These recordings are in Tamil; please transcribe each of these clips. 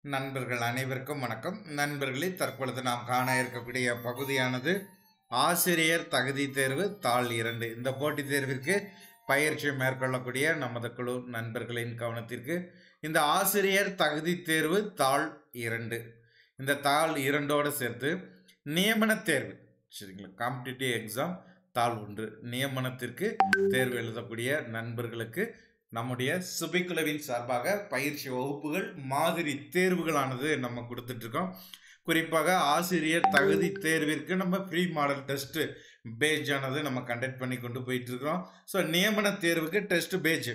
நண்பர்கள் அனைவருக்கும் வணக்கம் நண்பர்களே தற்பொழுது நாம் காண இருக்கக்கூடிய பகுதியானது ஆசிரியர் தகுதி தேர்வு தாள் இரண்டு இந்த போட்டித் தேர்விற்கு பயிற்சி மேற்கொள்ளக்கூடிய நமது குழு நண்பர்களின் கவனத்திற்கு இந்த ஆசிரியர் தகுதி தேர்வு தாள் இரண்டு இந்த தாள் இரண்டோடு சேர்த்து நியமன தேர்வு சரிங்களா காம்படிட்டிவ் எக்ஸாம் தாள் ஒன்று நியமனத்திற்கு தேர்வு எழுதக்கூடிய நண்பர்களுக்கு நம்முடைய சுபிக்குழுவின் சார்பாக பயிற்சி வகுப்புகள் மாதிரி தேர்வுகளானது நம்ம கொடுத்துட்ருக்கோம் குறிப்பாக ஆசிரியர் தகுதி தேர்விற்கு நம்ம ஃப்ரீ மாடல் டெஸ்ட்டு பேஜ் ஆனது நம்ம கண்டக்ட் பண்ணி கொண்டு போயிட்டுருக்கிறோம் ஸோ நியமன தேர்வுக்கு டெஸ்ட் பேஜ்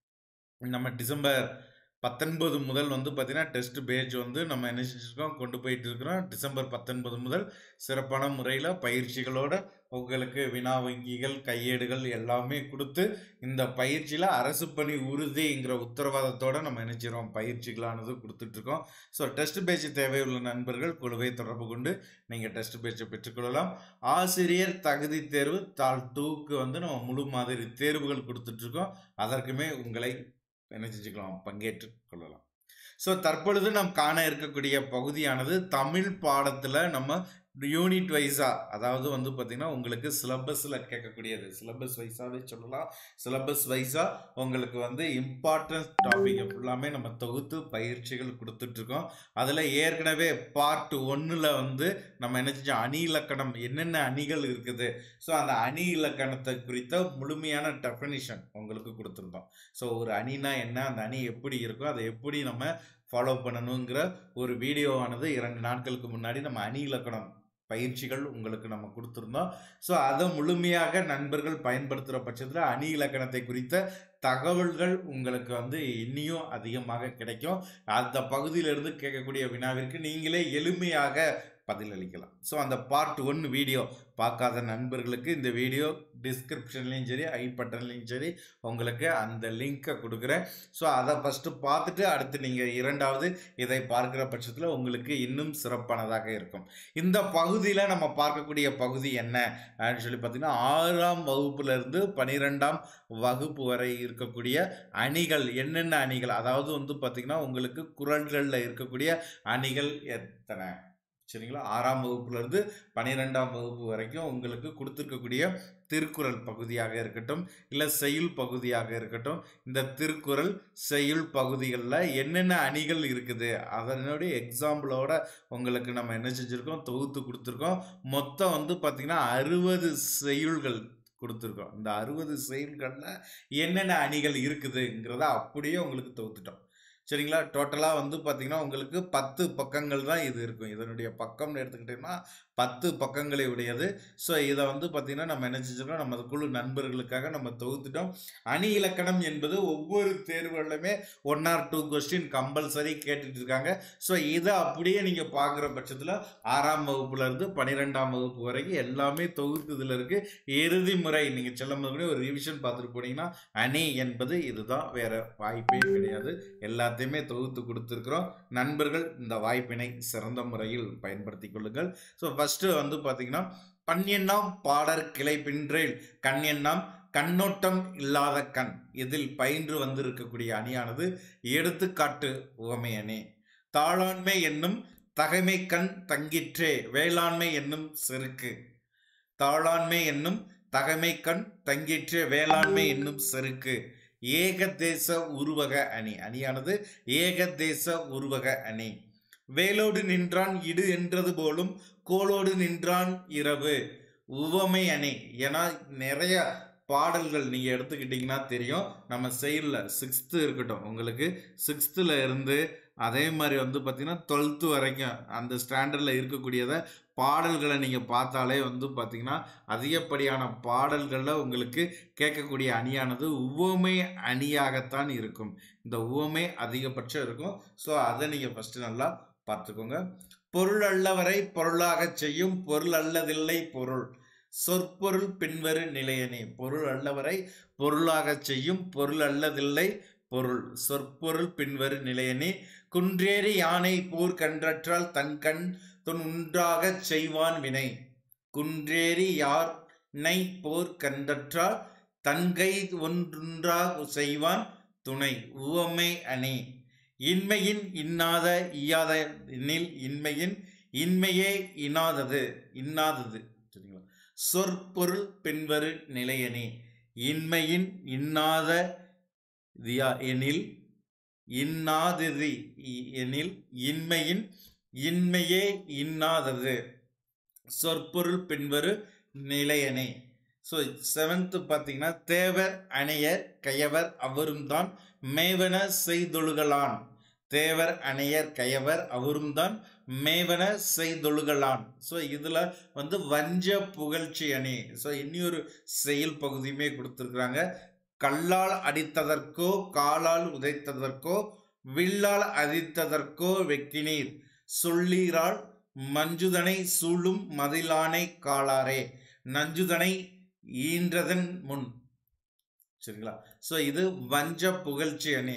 நம்ம டிசம்பர் பத்தொன்பது முதல் வந்து பார்த்திங்கன்னா டெஸ்ட் பேஜ் வந்து நம்ம என்ன செஞ்சுருக்கோம் கொண்டு போயிட்டு இருக்கிறோம் டிசம்பர் பத்தொன்பது முதல் சிறப்பான முறையில் பயிற்சிகளோட உங்களுக்கு வினா வங்கிகள் கையேடுகள் எல்லாமே கொடுத்து இந்த பயிற்சியில் அரசு பணி உறுதிங்கிற உத்தரவாதத்தோடு நம்ம நினைச்சிரோம் பயிற்சிகளானது கொடுத்துட்ருக்கோம் ஸோ டெஸ்ட் பேஜ் தேவையுள்ள நண்பர்கள் குழுவை தொடர்பு கொண்டு நீங்கள் டெஸ்ட் பேஜை பெற்றுக்கொள்ளலாம் ஆசிரியர் தகுதி தேர்வு தாள் டூக்கு வந்து நம்ம முழு மாதிரி தேர்வுகள் கொடுத்துட்ருக்கோம் அதற்குமே உங்களை என்ன செஞ்சுக்கலாம் பங்கேற்று கொள்ளலாம் ஸோ தற்பொழுது நாம் காண இருக்கக்கூடிய பகுதியானது தமிழ் பாடத்தில் நம்ம யூனிட் வைஸாக அதாவது வந்து பார்த்திங்கன்னா உங்களுக்கு சிலபஸில் கேட்கக்கூடியது சிலபஸ் வைஸாகவே சொல்லலாம் சிலபஸ் வைஸாக உங்களுக்கு வந்து இம்பார்ட்டன்ட் டாபிக் ஃபுல்லாமே நம்ம தொகுத்து பயிற்சிகள் கொடுத்துட்ருக்கோம் அதில் ஏற்கனவே பார்ட் ஒன்றில் வந்து நம்ம என்ன செஞ்சோம் அணி இலக்கணம் என்னென்ன அணிகள் இருக்குது ஸோ அந்த அணி இலக்கணத்தை குறித்த முழுமையான டெஃபனிஷன் உங்களுக்கு கொடுத்துருந்தோம் ஸோ ஒரு அணினா என்ன அந்த அணி எப்படி இருக்கும் அதை எப்படி நம்ம ஃபாலோ பண்ணணுங்கிற ஒரு வீடியோவானது இரண்டு நாட்களுக்கு முன்னாடி நம்ம அணி இலக்கணம் பயிற்சிகள் உங்களுக்கு நம்ம கொடுத்துருந்தோம் ஸோ அதை முழுமையாக நண்பர்கள் பயன்படுத்துகிற பட்சத்தில் அணி இலக்கணத்தை குறித்த தகவல்கள் உங்களுக்கு வந்து இன்னியும் அதிகமாக கிடைக்கும் அந்த பகுதியிலிருந்து கேட்கக்கூடிய வினாவிற்கு நீங்களே எளிமையாக பதிலளிக்கலாம் ஸோ அந்த பார்ட் ஒன் வீடியோ பார்க்காத நண்பர்களுக்கு இந்த வீடியோ டிஸ்கிரிப்ஷன்லேயும் சரி ஐ பட்டன்லேயும் சரி உங்களுக்கு அந்த லிங்க்கை கொடுக்குறேன் ஸோ அதை ஃபஸ்ட்டு பார்த்துட்டு அடுத்து நீங்கள் இரண்டாவது இதை பார்க்குற பட்சத்தில் உங்களுக்கு இன்னும் சிறப்பானதாக இருக்கும் இந்த பகுதியில் நம்ம பார்க்கக்கூடிய பகுதி என்ன அப்படின்னு சொல்லி பார்த்தீங்கன்னா ஆறாம் வகுப்புலேருந்து பனிரெண்டாம் வகுப்பு வரை இருக்கக்கூடிய அணிகள் என்னென்ன அணிகள் அதாவது வந்து பார்த்திங்கன்னா உங்களுக்கு குரல்களில் இருக்கக்கூடிய அணிகள் எத்தனை சரிங்களா ஆறாம் வகுப்புலேருந்து பன்னிரெண்டாம் வகுப்பு வரைக்கும் உங்களுக்கு கொடுத்துருக்கக்கூடிய திருக்குறள் பகுதியாக இருக்கட்டும் இல்லை செய்யுள் பகுதியாக இருக்கட்டும் இந்த திருக்குறள் செய்யுள் பகுதிகளில் என்னென்ன அணிகள் இருக்குது அதனுடைய எக்ஸாம்பிளோட உங்களுக்கு நம்ம என்ன செஞ்சுருக்கோம் தொகுத்து கொடுத்துருக்கோம் மொத்தம் வந்து பார்த்திங்கன்னா அறுபது செய்யுள்கள் கொடுத்துருக்கோம் இந்த அறுபது செயல்களில் என்னென்ன அணிகள் இருக்குதுங்கிறத அப்படியே உங்களுக்கு தொகுத்துட்டோம் சரிங்களா டோட்டலாக வந்து பார்த்திங்கன்னா உங்களுக்கு பத்து பக்கங்கள் தான் இது இருக்கும் இதனுடைய பக்கம்னு எடுத்துக்கிட்டிங்கன்னா பத்து பக்கங்களை உடையது ஸோ இதை வந்து பார்த்திங்கன்னா நம்ம என்ன செஞ்சிருக்கோம் நம்ம குழு நண்பர்களுக்காக நம்ம தொகுத்துட்டோம் அணி இலக்கணம் என்பது ஒவ்வொரு தேர்வுகளிலுமே one or two question compulsory கேட்டுட்டு இருக்காங்க ஸோ இதை அப்படியே நீங்கள் பார்க்குற பட்சத்தில் ஆறாம் வகுப்புலேருந்து பன்னிரெண்டாம் வகுப்பு வரைக்கும் எல்லாமே தொகுத்து இதில் இருக்குது இறுதி முறை நீங்கள் செல்லும் போது ஒரு ரிவிஷன் பார்த்துட்டு போனீங்கன்னா அணி என்பது இதுதான் வேறு வாய்ப்பே கிடையாது எல்லாத்தையுமே தொகுத்து கொடுத்துருக்குறோம் நண்பர்கள் இந்த வாய்ப்பினை சிறந்த முறையில் பயன்படுத்தி கொள்ளுங்கள் ஸோ ஃபஸ்ட்டு வந்து பார்த்தீங்கன்னா பன்னியண்ணாம் பாடர் கிளை பின்றேல் கண்யண்ணாம் கண்ணோட்டம் இல்லாத கண் இதில் பயின்று வந்திருக்கக்கூடிய அணியானது எடுத்துக்காட்டு உவமை அணி தாளாண்மை என்னும் தகைமை கண் தங்கிற்றே வேளாண்மை என்னும் செருக்கு தாளாண்மை என்னும் தகைமை கண் தங்கிற்றே வேளாண்மை என்னும் செருக்கு ஏகதேச உருவக அணி அணியானது ஏகதேச உருவக அணி வேலோடு நின்றான் இடு என்றது போலும் கோலோடு நின்றான் இரவு உவமை அணி ஏன்னா நிறைய பாடல்கள் நீங்கள் எடுத்துக்கிட்டிங்கன்னா தெரியும் நம்ம செயலில் சிக்ஸ்த்து இருக்கட்டும் உங்களுக்கு சிக்ஸ்த்தில் இருந்து அதே மாதிரி வந்து பார்த்திங்கன்னா டுவெல்த்து வரைக்கும் அந்த ஸ்டாண்டர்டில் இருக்கக்கூடியதை பாடல்களை நீங்கள் பார்த்தாலே வந்து பார்த்திங்கன்னா அதிகப்படியான பாடல்களில் உங்களுக்கு கேட்கக்கூடிய அணியானது உவமை அணியாகத்தான் இருக்கும் இந்த உவமை அதிகபட்சம் இருக்கும் ஸோ அதை நீங்கள் ஃபஸ்ட்டு நல்லா பார்த்துக்கோங்க பொருள் அல்லவரை பொருளாகச் செய்யும் பொருள் அல்லதில்லை பொருள் சொற்பொருள் பின்வரு நிலையனே பொருள் அல்லவரை பொருளாகச் செய்யும் பொருள் அல்லதில்லை பொருள் சொற்பொருள் பின்வரு நிலையனே குன்றேறி யானை போர் கன்றற்றால் தன் கண் தொன் உண்டாகச் செய்வான் வினை குன்றேறி யார் நை போர் கன்றற்றால் தன்கை ஒன்றாக செய்வான் துணை உவமை அணி இன்மையின் இன்னாத இயாத எனில் இன்மையின் இன்மையே இன்னாதது இன்னாதது சரிங்களா சொற்பொருள் பின்வரு நிலையணி இன்மையின் இன்னாத தியா எனில் இன்னாதது இ- எனில் இன்மையின் இன்மையே இன்னாதது சொற்பொருள் பின்வரு நிலையணை ஸோ செவன்த்து பார்த்தீங்கன்னா தேவர் அணையர் கயவர் அவரும் தான் மேவன செய்தொழுகலான் தேவர் அணையர் கயவர் அவரும் தான் மேவன செய்தொழுகலான் ஸோ இதில் வந்து வஞ்ச புகழ்ச்சி அணி ஸோ இன்னொரு செயல் பகுதியுமே கொடுத்துருக்குறாங்க கல்லால் அடித்ததற்கோ காலால் உதைத்ததற்கோ வில்லால் அடித்ததற்கோ வெக்கினீர் சொல்லீரால் மஞ்சுதனை சூழும் மதிலானை காளாரே நஞ்சுதனை ஈன்றதன் முன் சரிங்களா ஸோ இது வஞ்ச புகழ்ச்சி அணி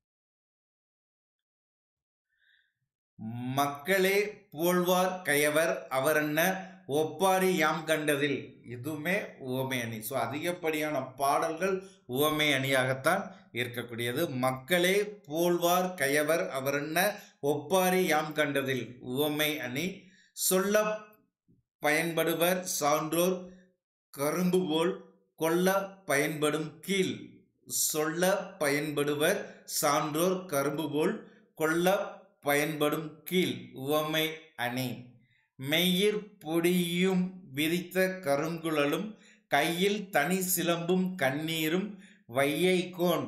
மக்களே போழ்வார் கயவர் அவர் என்ன ஒப்பாரி யாம் கண்டதில் இதுவுமே உவமை அணி ஸோ அதிகப்படியான பாடல்கள் உவமை அணியாகத்தான் இருக்கக்கூடியது மக்களே போழ்வார் கயவர் அவர் என்ன ஒப்பாரி யாம் கண்டதில் உவமை அணி சொல்ல பயன்படுவர் சான்றோர் கரும்பு போல் கொல்ல பயன்படும் கீழ் சொல்ல பயன்படுவர் சான்றோர் கரும்பு போல் கொல்ல பயன்படும் கீழ் உவமை அணி மெய்யிற் பொடியும் விரித்த கருங்குழலும் கையில் தனி சிலம்பும் கண்ணீரும் வையைகோன்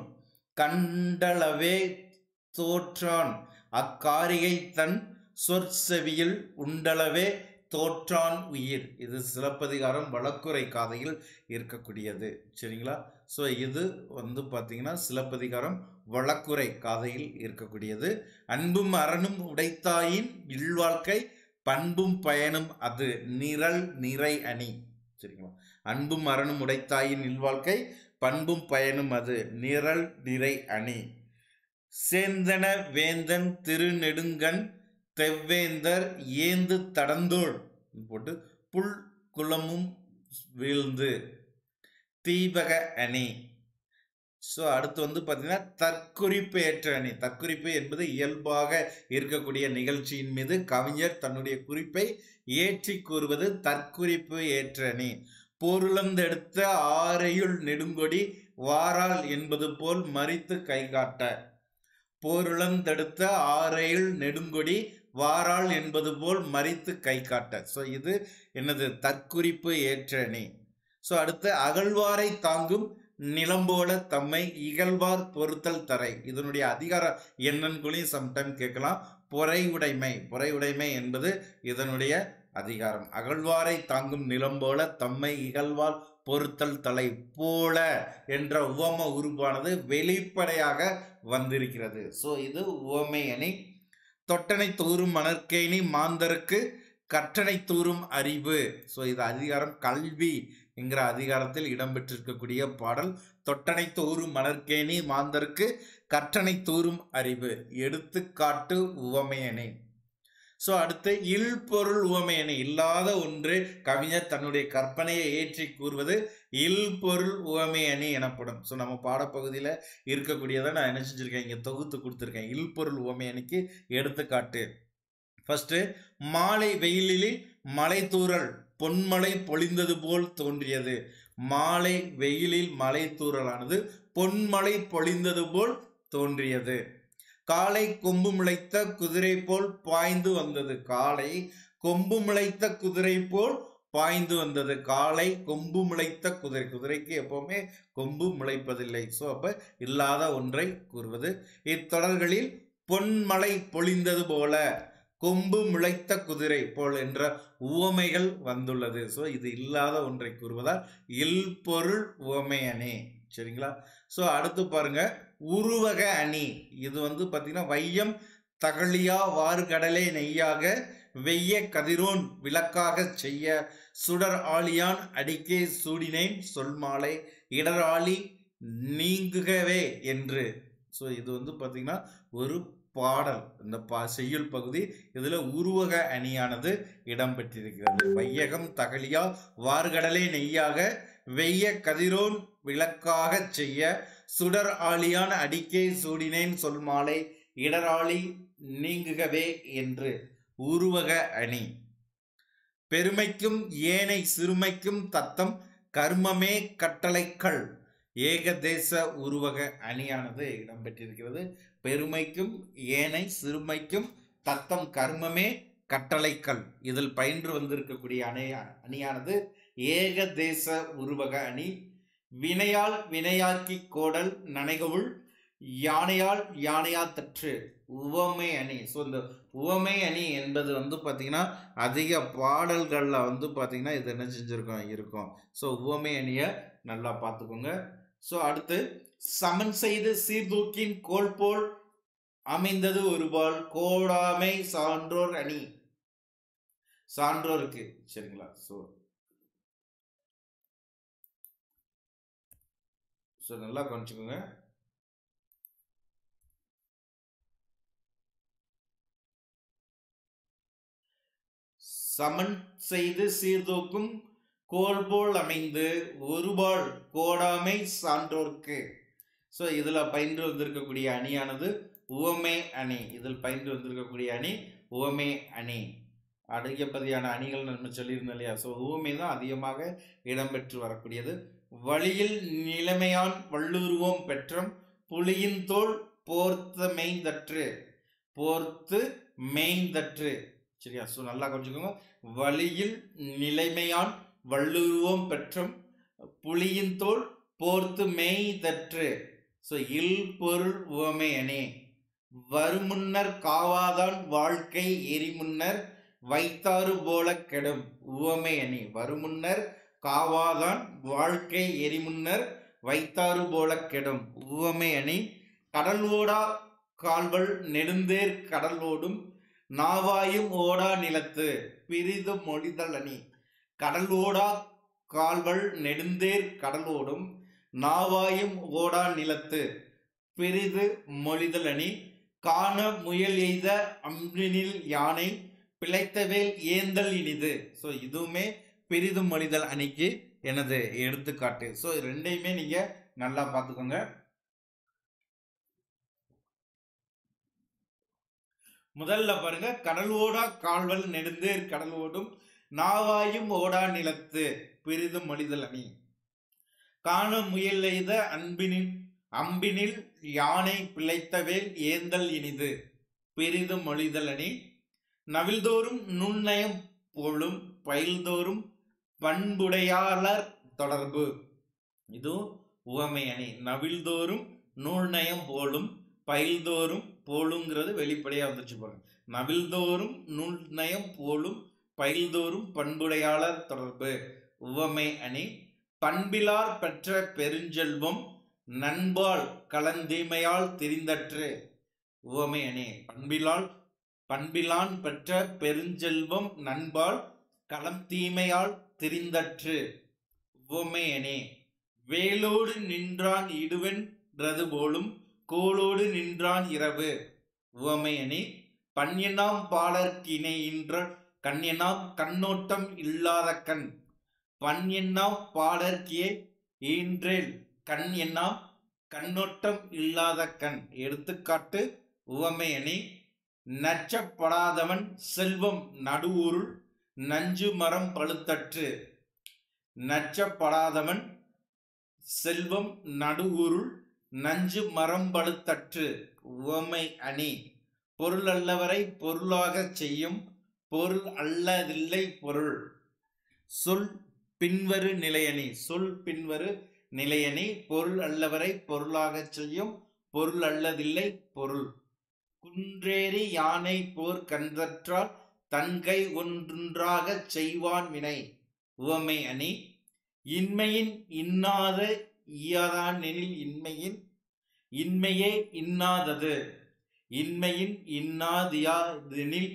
கண்டளவே தோற்றான் அக்காரிகை தன் சொற்செவியில் உண்டளவே தோற்றான் உயிர் இது சிலப்பதிகாரம் வழக்குரை காதையில் இருக்கக்கூடியது சரிங்களா ஸோ இது வந்து பார்த்தீங்கன்னா சிலப்பதிகாரம் வழக்குரை காதையில் இருக்கக்கூடியது அன்பும் அரணும் உடைத்தாயின் இல்வாழ்க்கை பண்பும் பயனும் அது நிரல் நிறை அணி சரிங்களா அன்பும் அரணும் உடைத்தாயின் இல்வாழ்க்கை பண்பும் பயனும் அது நிரல் நிறை அணி சேந்தன வேந்தன் திருநெடுங்கண் தெவ்வேந்தர் ஏந்து தடந்தோள் போட்டு புல் குளமும் வீழ்ந்து தீபக அணி ஸோ அடுத்து வந்து பார்த்தீங்கன்னா தற்குறிப்பு ஏற்ற அணி தற்குறிப்பு என்பது இயல்பாக இருக்கக்கூடிய நிகழ்ச்சியின் மீது கவிஞர் தன்னுடைய குறிப்பை ஏற்றி கூறுவது தற்குறிப்பு ஏற்ற அணி பொருளந்தெடுத்த ஆரையுள் நெடுங்கொடி வாரால் என்பது போல் மறித்து கைகாட்ட போருளந்தெடுத்த ஆரையுள் நெடுங்கொடி வாராள் என்பது போல் மறித்து கை காட்ட ஸோ இது என்னது தற்குறிப்பு ஏற்ற அணி ஸோ அடுத்து அகழ்வாரை தாங்கும் நிலம்போல தம்மை இகழ்வார் பொறுத்தல் தரை இதனுடைய அதிகாரம் என்னன்னு கூடயும் சம்டைம் கேட்கலாம் பொறை உடைமை பொறை உடைமை என்பது இதனுடைய அதிகாரம் அகழ்வாரை தாங்கும் நிலம் போல தம்மை இகழ்வார் பொறுத்தல் தலை போல என்ற உவம உருவானது வெளிப்படையாக வந்திருக்கிறது ஸோ இது உவமை அணி தொட்டனை தூறும் மணற்கேணி மாந்தருக்கு கற்றனை தூறும் அறிவு ஸோ இது அதிகாரம் கல்வி என்கிற அதிகாரத்தில் இடம்பெற்றிருக்கக்கூடிய பாடல் தொட்டனை தூறும் மலர்கேணி மாந்தருக்கு கற்றனை தூறும் அறிவு எடுத்துக்காட்டு உவமையணி ஸோ அடுத்து இல்பொருள் உவமையணி இல்லாத ஒன்று கவிஞர் தன்னுடைய கற்பனையை ஏற்றி கூறுவது இல்பொருள் உவமையணி எனப்படும் ஸோ நம்ம பாடப்பகுதியில் இருக்கக்கூடியதை நான் என்ன செஞ்சுருக்கேன் இங்கே தொகுத்து கொடுத்துருக்கேன் இல்பொருள் உவமையணிக்கு எடுத்துக்காட்டு ஃபர்ஸ்ட் மாலை வெயிலில் மலை தூறல் பொன்மலை பொழிந்தது போல் தோன்றியது மாலை வெயிலில் மலை தூறலானது பொன்மலை பொழிந்தது போல் தோன்றியது காலை கொம்பு முளைத்த குதிரை போல் பாய்ந்து வந்தது காலை கொம்பு முளைத்த குதிரை போல் பாய்ந்து வந்தது காலை கொம்பு முளைத்த குதிரை குதிரைக்கு எப்பவுமே கொம்பு முளைப்பதில்லை ஸோ அப்ப இல்லாத ஒன்றை கூறுவது இத்தொடர்களில் பொன்மலை பொழிந்தது போல கொம்பு முளைத்த குதிரை போல் என்ற உவமைகள் வந்துள்ளது ஸோ இது இல்லாத ஒன்றை கூறுவதால் இல்பொருள் உவமை அணி சரிங்களா ஸோ அடுத்து பாருங்க உருவக அணி இது வந்து பார்த்தீங்கன்னா வையம் தகழியா வார்கடலே நெய்யாக வெய்ய கதிரோன் விளக்காக செய்ய சுடர் ஆழியான் அடிக்கே சூடினேன் சொல்மாலை இடராளி நீங்குகவே என்று ஸோ இது வந்து பார்த்தீங்கன்னா ஒரு பாடல் இந்த பா செய்யுள் பகுதி இதில் உருவக அணியானது இடம்பெற்றிருக்கிறது வையகம் தகலியா வார்கடலே நெய்யாக வெய்ய கதிரோன் விளக்காக செய்ய சுடர் ஆழியான் அடிக்கே சூடினேன் சொல் மாலை இடராளி நீங்குகவே என்று உருவக அணி பெருமைக்கும் ஏனை சிறுமைக்கும் தத்தம் கர்மமே கட்டளைக்கள் ஏகதேச உருவக அணியானது இடம்பெற்றிருக்கிறது பெருமைக்கும் ஏனை சிறுமைக்கும் தத்தம் கர்மமே கட்டளைக்கள் இதில் பயின்று வந்திருக்கக்கூடிய அணி அணியானது ஏகதேச உருவக அணி வினையால் வினையாக்கி கோடல் நனைகவுள் யானையால் யானையா தற்று உவமை அணி ஸோ இந்த உவமை அணி என்பது வந்து பார்த்தீங்கன்னா அதிக பாடல்களில் வந்து பார்த்தீங்கன்னா இது என்ன செஞ்சுருக்கோம் இருக்கும் ஸோ உவமை அணியை நல்லா பார்த்துக்கோங்க ஸோ அடுத்து சமன் செய்து சீர்தூக்கின் கோல் போல் அமைந்தது ஒருபால் கோடாமை சான்றோர் அணி சான்றோருக்கு சரிங்களா ஸோ ஸோ நல்லா கவனிச்சுக்கோங்க சமன் செய்து சீர்தூக்கும் கோல் போல் அமைந்து ஒருபால் கோடாமை சான்றோர்க்கு ஸோ இதில் பயின்று வந்திருக்கக்கூடிய அணியானது உவமே அணி இதில் பயின்று வந்திருக்கக்கூடிய அணி உவமே அணி அதிகப்பதியான அணிகள் நம்ம சொல்லியிருந்தோம் இல்லையா ஸோ உவமை தான் அதிகமாக இடம்பெற்று வரக்கூடியது வழியில் நிலைமையான் வள்ளுருவம் பெற்றம் புலியின் தோல் போர்த்த மெய்ந்தற்று போர்த்து மெய்ந்தற்று சரியா ஸோ நல்லா கொஞ்சிக்கோங்க வழியில் நிலைமையான் வள்ளுருவம் பெற்றம் புலியின் தோல் போர்த்து மெய்தற்று ஸோ இல் பொருள் உவமை அணி வருமுன்னர் காவாதான் வாழ்க்கை எரிமுன்னர் வைத்தாறு போல கெடும் உவமை அணி வருமுன்னர் காவாதான் வாழ்க்கை எரிமுன்னர் வைத்தாறு போல கெடும் உவமை அணி கடல் ஓடா கால்வல் நெடுந்தேர் கடல் ஓடும் நாவாயும் ஓடா நிலத்து பிரிது மொழிதல் அணி கடல் ஓடா கால்வல் நெடுந்தேர் கடல் ஓடும் நாவாயும் ஓடா நிலத்து பிரிது மொழிதல் அணி காண முயல் எய்த அம்பினில் யானை பிழைத்தவேல் ஏந்தல் இனிது ஸோ இதுவுமே பெரிதும் மொழிதல் அணிக்கு எனது எடுத்துக்காட்டு ஸோ ரெண்டையுமே நீங்க நல்லா பார்த்துக்கோங்க முதல்ல பாருங்க கடல் ஓடா கால்வல் நெடுந்தேர் கடல் ஓடும் நாவாயும் ஓடா நிலத்து பெரிதும் மொழிதல் அணி காண முயல் எய்த அன்பினின் அம்பினில் யானை பிழைத்தவேல் ஏந்தல் இனிது பெரிதும் மொழிதல் அணி நவில்தோறும் நுண்ணயம் போலும் பயில்தோறும் பண்புடையாளர் தொடர்பு இதுவும் உவமை அணி நவில்தோறும் நூல்நயம் போலும் பயில்தோறும் போலுங்கிறது வெளிப்படையாக வந்துச்சு பாருங்க நவில்தோறும் நூல்நயம் போலும் பயில்தோறும் பண்புடையாளர் தொடர்பு உவமை அணி பண்பிலார் பெற்ற பெருஞ்செல்வம் நண்பால் கலந்தீமையால் திரிந்தற்று உவமை அணி பண்பிலால் பண்பிலான் பெற்ற பெருஞ்செல்வம் நண்பால் களம் தீமையால் திரிந்தற்று உவமை அணி வேலோடு நின்றான் இடுவென்றது போலும் கோலோடு நின்றான் இரவு உவமை அணி பன்யனாம் பாலர்க்கிணையின்ற கண்யனாம் கண்ணோட்டம் இல்லாத கண் பன்யன்னாம் பாலர்க்கியே ஈன்றேல் கண் என்னாம் கண்ணோட்டம் இல்லாத கண் எடுத்துக்காட்டு உவமை அணி நச்சப்படாதவன் செல்வம் நடுவூருள் நஞ்சு மரம் பழுத்தற்று நச்சப்படாதவன் செல்வம் நடுவூருள் நஞ்சு மரம் பழுத்தற்று உவமை அணி பொருள் அல்லவரை பொருளாகச் செய்யும் பொருள் அல்லதில்லை பொருள் சொல் பின்வரு நிலையணி சொல் பின்வரு நிலையணி பொருள் அல்லவரை பொருளாகச் செய்யும் பொருள் அல்லதில்லை பொருள் குன்றேறி யானை போர் கன்றற்றால் தன்கை ஒன்றாகச் செய்வான் வினை உவமை அணி இன்மையின் இன்னாத ஈயாதான் எனில் இன்மையின் இன்மையே இன்னாதது இன்மையின் இன்னாதியாதெனில்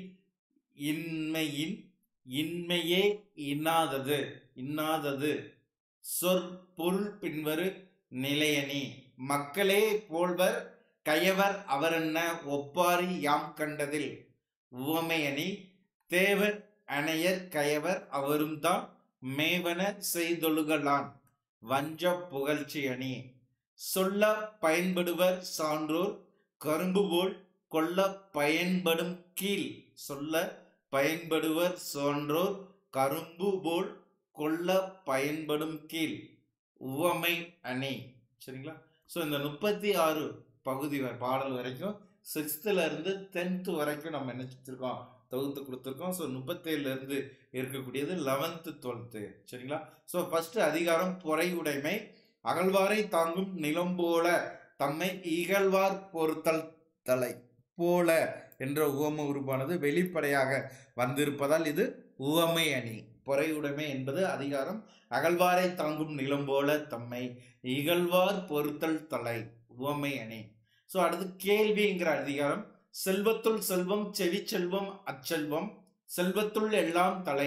இன்மையின் இன்மையே இன்னாதது இன்னாதது சொற்பொருள் பின்வரு நிலையணி மக்களே போல்வர் கயவர் அவரென்ன ஒப்பாரி யாம் கண்டதில் உவமையணி தேவர் அணையர் கயவர் அவரும் தான் மேவன செய்தொழுகலான் வஞ்ச புகழ்ச்சி அணி சொல்ல பயன்படுவர் சான்றோர் கரும்பு போல் கொள்ள பயன்படும் கீழ் சொல்ல பயன்படுவர் சோன்றோர் கரும்பு போல் கொள்ள பயன்படும் கீழ் உவமை அணி சரிங்களா ஸோ இந்த முப்பத்தி ஆறு பகுதி வரை பாடல் வரைக்கும் சிக்ஸ்த்துல இருந்து டென்த்து வரைக்கும் நம்ம என்ன செஞ்சிருக்கோம் தொகுத்து கொடுத்துருக்கோம் ஸோ முப்பத்தேழுல இருந்து இருக்கக்கூடியது லெவன்த்து டுவெல்த்து சரிங்களா ஸோ ஃபர்ஸ்ட் அதிகாரம் பொறை உடைமை அகழ்வாரை தாங்கும் நிலம் போல தம்மை இகழ்வார் பொறுத்தல் தலை போல என்ற உவம உருவானது வெளிப்படையாக வந்திருப்பதால் இது உவமை அணி பொறையுடைமை என்பது அதிகாரம் அகழ்வாரை தாங்கும் நிலம் போல தம்மை இகழ்வார் பொறுத்தல் தலை உவமை அணி ஸோ அடுத்து கேள்விங்கிற அதிகாரம் செல்வத்துள் செல்வம் செவி செல்வம் அச்செல்வம் செல்வத்துள் எல்லாம் தலை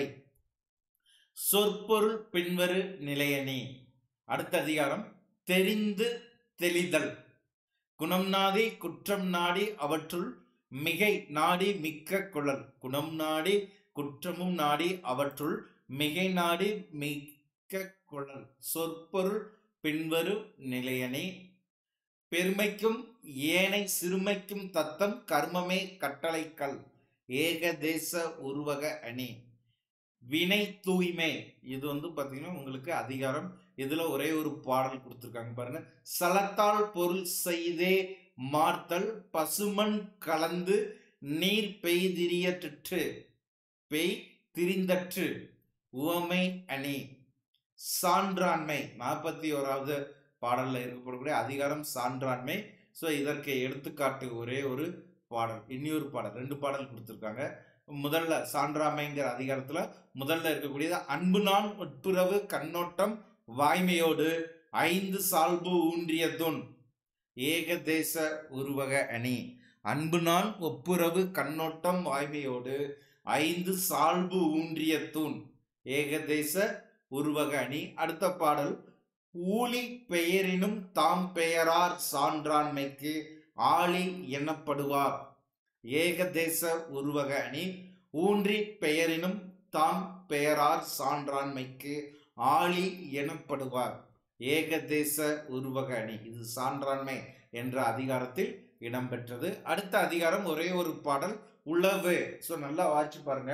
சொற்பொருள் பின்வரு நிலையணி அடுத்த அதிகாரம் தெரிந்து தெளிதல் குணம் நாடி குற்றம் நாடி அவற்றுள் மிகை நாடி மிக்க குழல் குணம் நாடி குற்றமும் நாடி அவற்றுள் மிகை நாடி மிக்க குழல் சொற்பொருள் பின்வரு நிலையணி பெருமைக்கும் ஏனை சிறுமைக்கும் தத்தம் கர்மமே கட்டளைக்கல் ஏகதேச உருவக அணி வினை தூய்மை இது வந்து பார்த்தீங்கன்னா உங்களுக்கு அதிகாரம் இதுல ஒரே ஒரு பாடல் கொடுத்துருக்காங்க பாருங்க சலத்தால் பொருள் செய்தே மார்த்தல் பசுமண் கலந்து நீர் பெய்திரியற்று பெய் திரிந்தற்று உவமை அணி சான்றாண்மை நாற்பத்தி ஓராவது பாடல்ல இருக்கக்கூடிய அதிகாரம் சான்றாண்மை ஸோ இதற்கு எடுத்துக்காட்டு ஒரே ஒரு பாடல் இன்னொரு பாடல் ரெண்டு பாடல் கொடுத்துருக்காங்க முதல்ல சான்றாமைங்கிற அதிகாரத்துல முதல்ல இருக்கக்கூடியது அன்பு நான் உட்புறவு கண்ணோட்டம் வாய்மையோடு ஐந்து சால்பு ஊன்றிய துன் ஏகதேச உருவக அணி அன்பு நான் ஒப்புரவு கண்ணோட்டம் வாய்மையோடு ஐந்து சால்பு ஊன்றிய தூண் ஏகதேச உருவக அணி அடுத்த பாடல் ஊழி பெயரினும் தாம் பெயரார் சான்றாண்மைக்கு ஆளி எனப்படுவார் ஏகதேச உருவக அணி ஊன்றி பெயரினும் தாம் பெயரார் சான்றாண்மைக்கு ஆளி எனப்படுவார் ஏகதேச உருவக அணி இது சான்றாண்மை என்ற அதிகாரத்தில் இடம்பெற்றது அடுத்த அதிகாரம் ஒரே ஒரு பாடல் உளவு ஸோ நல்லா வாட்சி பாருங்க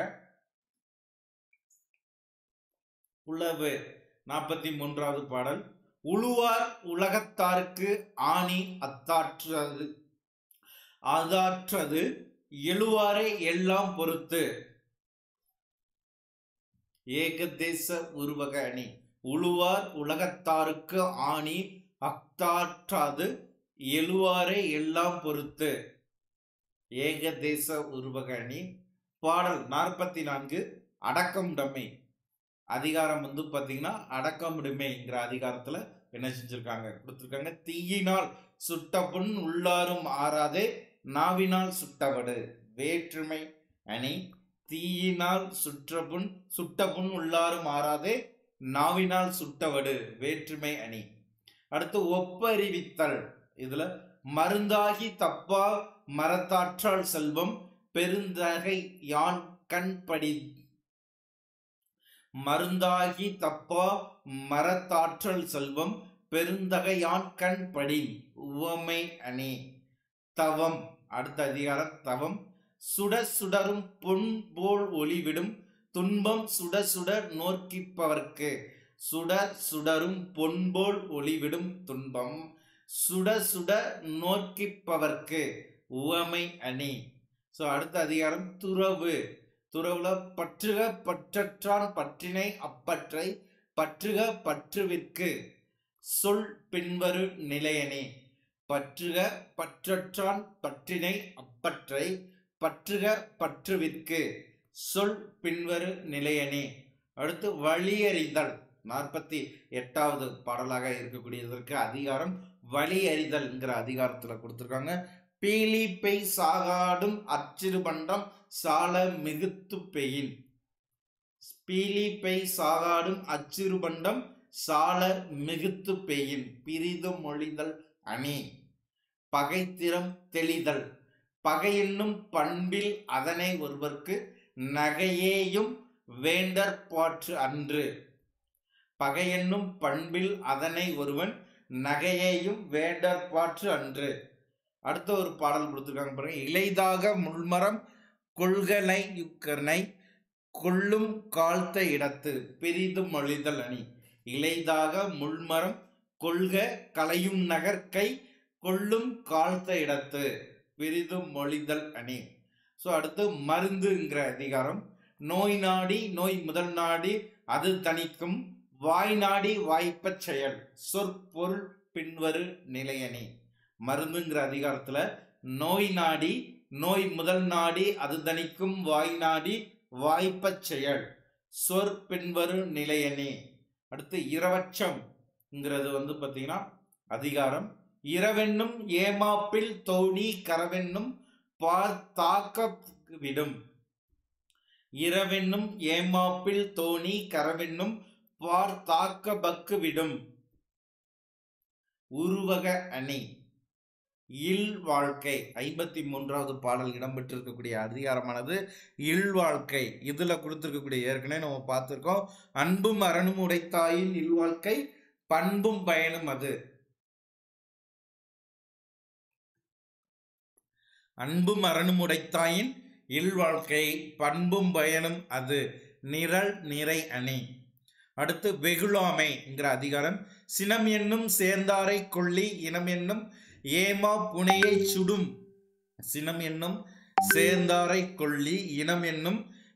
உளவு நாற்பத்தி மூன்றாவது பாடல் உழுவார் உலகத்தாருக்கு ஆணி அத்தாற்றது அதாற்றது எழுவாரை எல்லாம் பொறுத்து ஏகதேச உருவக அணி உழுவார் உலகத்தாருக்கு ஆணி அக்தாற்றாது எழுவாரை எல்லாம் பொறுத்து ஏகதேச உருவக அணி பாடல் நாற்பத்தி நான்கு அடக்கம் டம்மை அதிகாரம் வந்து பார்த்தீங்கன்னா அடக்கமுடைமைங்கிற அதிகாரத்தில் என்ன செஞ்சுருக்காங்க கொடுத்துருக்காங்க தீயினால் சுட்ட புண் உள்ளாரும் ஆறாதே நாவினால் சுட்டவடு வேற்றுமை அணி தீயினால் சுற்ற புண் சுட்ட புண் உள்ளாரும் ஆறாதே நாவினால் சுட்டவடு வேற்றுமை அணி அடுத்து ஒப்பறிவித்தல் இதுல மருந்தாகி தப்பா மரத்தாற்றால் செல்வம் பெருந்தகை யான் கண்படி மருந்தாகி தப்பா மரத்தாற்றல் செல்வம் பெருந்தகையான் கண் படி உவமை அணி தவம் அடுத்த அதிகாரம் தவம் சுட சுடரும் பொன் போல் ஒளிவிடும் துன்பம் சுட சுட நோக்கிப்பவர்க்கு சுட சுடரும் பொன்போல் ஒளிவிடும் துன்பம் சுட சுட நோக்கிப்பவர்க்கு உவமை அணி ஸோ அடுத்த அதிகாரம் துறவு துறவுல பற்றுக பற்றற்றான் பற்றினை அப்பற்றை பற்றுக பற்றுவிற்கு சொல் பின்வரு நிலையனே பற்றுக பற்றற்றான் பற்றினை அப்பற்றை பற்றுக பற்றுவிற்கு சொல் பின்வரு நிலையனே அடுத்து வழியறிதல் நாற்பத்தி எட்டாவது பாடலாக இருக்கக்கூடியதற்கு அதிகாரம் வழியறிதல்ங்கிற அதிகாரத்துல கொடுத்துருக்காங்க பீலி பெய் சாகாடும் அச்சிறுபண்டம் சால மிகுத்து பெயின் பீலி பெய் சாகாடும் அச்சிறுபண்டம் சால மிகுத்து பெயின் பிரிது மொழிதல் அணி பகைத்திறம் தெளிதல் பகையென்னும் பண்பில் அதனை ஒருவர்க்கு நகையேயும் வேண்டற் பாற்று அன்று பகையென்னும் பண்பில் அதனை ஒருவன் நகையையும் வேண்டற்பாற்று அன்று அடுத்த ஒரு பாடல் கொடுத்துருக்காங்க பாருங்க இலைதாக முள்மரம் கொள்கனை யுக்கனை கொள்ளும் காழ்த்த இடத்து பெரிதும் மொழிதல் அணி இலைதாக முள்மரம் கொள்க கலையும் நகர்கை கொள்ளும் காழ்த்த இடத்து பெரிதும் மொழிதல் அணி ஸோ அடுத்து மருந்துங்கிற அதிகாரம் நோய் நாடி நோய் முதல் நாடி அது தணிக்கும் வாய் நாடி வாய்ப்பச் செயல் சொற்பொருள் பின்வரு நிலையணி மருந்துங்கிற அதிகாரத்துல நோய் நாடி நோய் முதல் நாடி அது தணிக்கும் வாய் நாடி வாய்ப்பச் செயல் சொற் பின்வரு நிலையணி அடுத்து இரவச்சம்ங்கிறது வந்து பார்த்தீங்கன்னா அதிகாரம் இரவென்னும் ஏமாப்பில் தோணி கரவென்னும் பார் தாக்க விடும் இரவென்னும் ஏமாப்பில் தோணி கரவென்னும் பார் தாக்க பக்கு விடும் உருவக அணி இல் வாழ்க்கை ஐம்பத்தி மூன்றாவது பாடல் இடம்பெற்றிருக்கக்கூடிய அதிகாரமானது இல் வாழ்க்கை இதுல கொடுத்திருக்கக்கூடிய ஏற்கனவே நம்ம பார்த்திருக்கோம் அன்பும் அரணும் உடைத்தாயின் இல் வாழ்க்கை பண்பும் பயனும் அது அன்பும் அரணும் உடைத்தாயின் இல் வாழ்க்கை பண்பும் பயனும் அது நிரல் நிறை அணி அடுத்து வெகுளாமைங்கிற அதிகாரம் சினம் என்னும் சேர்ந்தாரை கொள்ளி இனம் என்னும் ஏமா புனையை சுடும் சினம் என்னும் சேர்ந்தாரை கொள்ளி இனம் என்னும்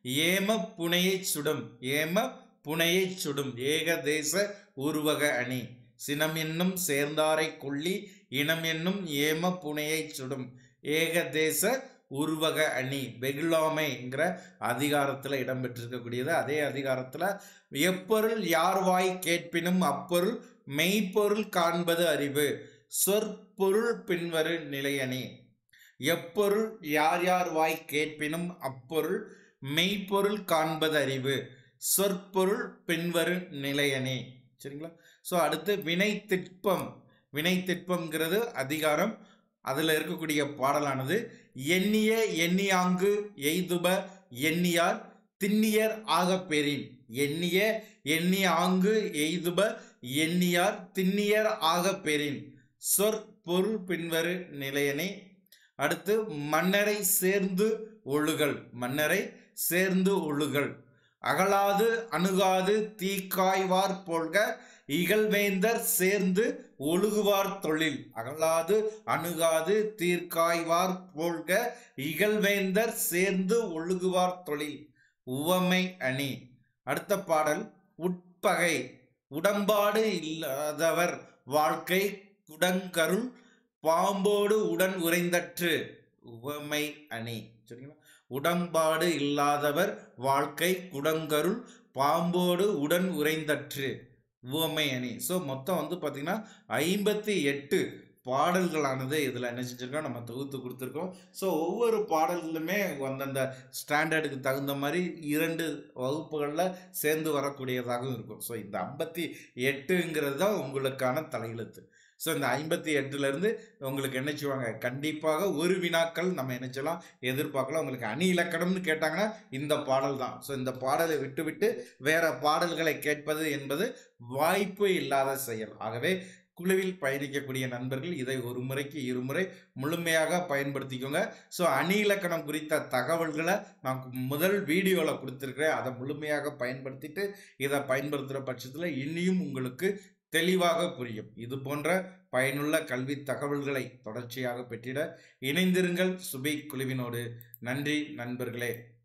ஏம புனையை சுடும் ஏம புனையை சுடும் ஏகதேச உருவக அணி சினம் என்னும் சேர்ந்தாரை கொள்ளி இனம் என்னும் ஏம புனையை சுடும் ஏகதேச உருவக அணி வெகுளாமைங்கிற அதிகாரத்தில் இடம்பெற்றிருக்கக்கூடியது அதே அதிகாரத்தில் எப்பொருள் யார் வாய் கேட்பினும் அப்பொருள் மெய்ப்பொருள் காண்பது அறிவு சொற்பொருள் பின்வரு நிலையணி எப்பொருள் யார் யார் வாய் கேட்பினும் அப்பொருள் மெய்ப்பொருள் காண்பது அறிவு சொற்பொருள் பின்வரு நிலையணி சரிங்களா ஸோ அடுத்து வினை திட்பம் வினை திட்பம்ங்கிறது அதிகாரம் அதில் இருக்கக்கூடிய பாடலானது எண்ணிய எண்ணியாங்கு எய்துப எண்ணியார் திண்ணியர் ஆகப் பெறின் எண்ணிய எண்ணி ஆங்கு எய்துப எண்ணியார் திண்ணியர் ஆகப் பெறின் சொற்பொருள் பின்வரு நிலையனே அடுத்து மன்னரை சேர்ந்து ஒழுகல் மன்னரை சேர்ந்து ஒழுகல் அகலாது அணுகாது தீக்காய்வார் போல்க இகழ்வேந்தர் சேர்ந்து ஒழுகுவார் தொழில் அகலாது அணுகாது தீர்க்காய்வார் போல்க இகழ்வேந்தர் சேர்ந்து ஒழுகுவார் தொழில் உவமை அணி அடுத்த பாடல் உட்பகை உடம்பாடு இல்லாதவர் வாழ்க்கை குடங்கருள் பாம்போடு உடன் உறைந்தற்று உவமை அணி சரிங்களா உடம்பாடு இல்லாதவர் வாழ்க்கை குடங்கருள் பாம்போடு உடன் உறைந்தற்று உவமை அணி ஸோ மொத்தம் வந்து பார்த்திங்கன்னா ஐம்பத்தி எட்டு பாடல்களானது இதில் என்ன செஞ்சுருக்கோம் நம்ம தொகுத்து கொடுத்துருக்கோம் ஸோ ஒவ்வொரு பாடல்களுமே அந்தந்த ஸ்டாண்டர்டுக்கு தகுந்த மாதிரி இரண்டு வகுப்புகளில் சேர்ந்து வரக்கூடியதாகவும் இருக்கும் ஸோ இந்த ஐம்பத்தி எட்டுங்கிறது தான் உங்களுக்கான தலையெழுத்து ஸோ இந்த ஐம்பத்தி எட்டுலேருந்து உங்களுக்கு என்ன செய்வாங்க கண்டிப்பாக ஒரு வினாக்கள் நம்ம என்ன செய்யலாம் எதிர்பார்க்கலாம் உங்களுக்கு அணி இலக்கணம்னு கேட்டாங்கன்னா இந்த பாடல் தான் ஸோ இந்த பாடலை விட்டு விட்டு வேற பாடல்களை கேட்பது என்பது வாய்ப்பு இல்லாத செயல் ஆகவே குழுவில் பயணிக்கக்கூடிய நண்பர்கள் இதை ஒரு முறைக்கு இருமுறை முழுமையாக பயன்படுத்திக்கோங்க ஸோ அணி இலக்கணம் குறித்த தகவல்களை நான் முதல் வீடியோவில் கொடுத்துருக்கிறேன் அதை முழுமையாக பயன்படுத்திட்டு இதை பயன்படுத்துகிற பட்சத்தில் இன்னியும் உங்களுக்கு தெளிவாக புரியும் இது போன்ற பயனுள்ள கல்வி தகவல்களை தொடர்ச்சியாக பெற்றிட இணைந்திருங்கள் சுபை குழுவினோடு நன்றி நண்பர்களே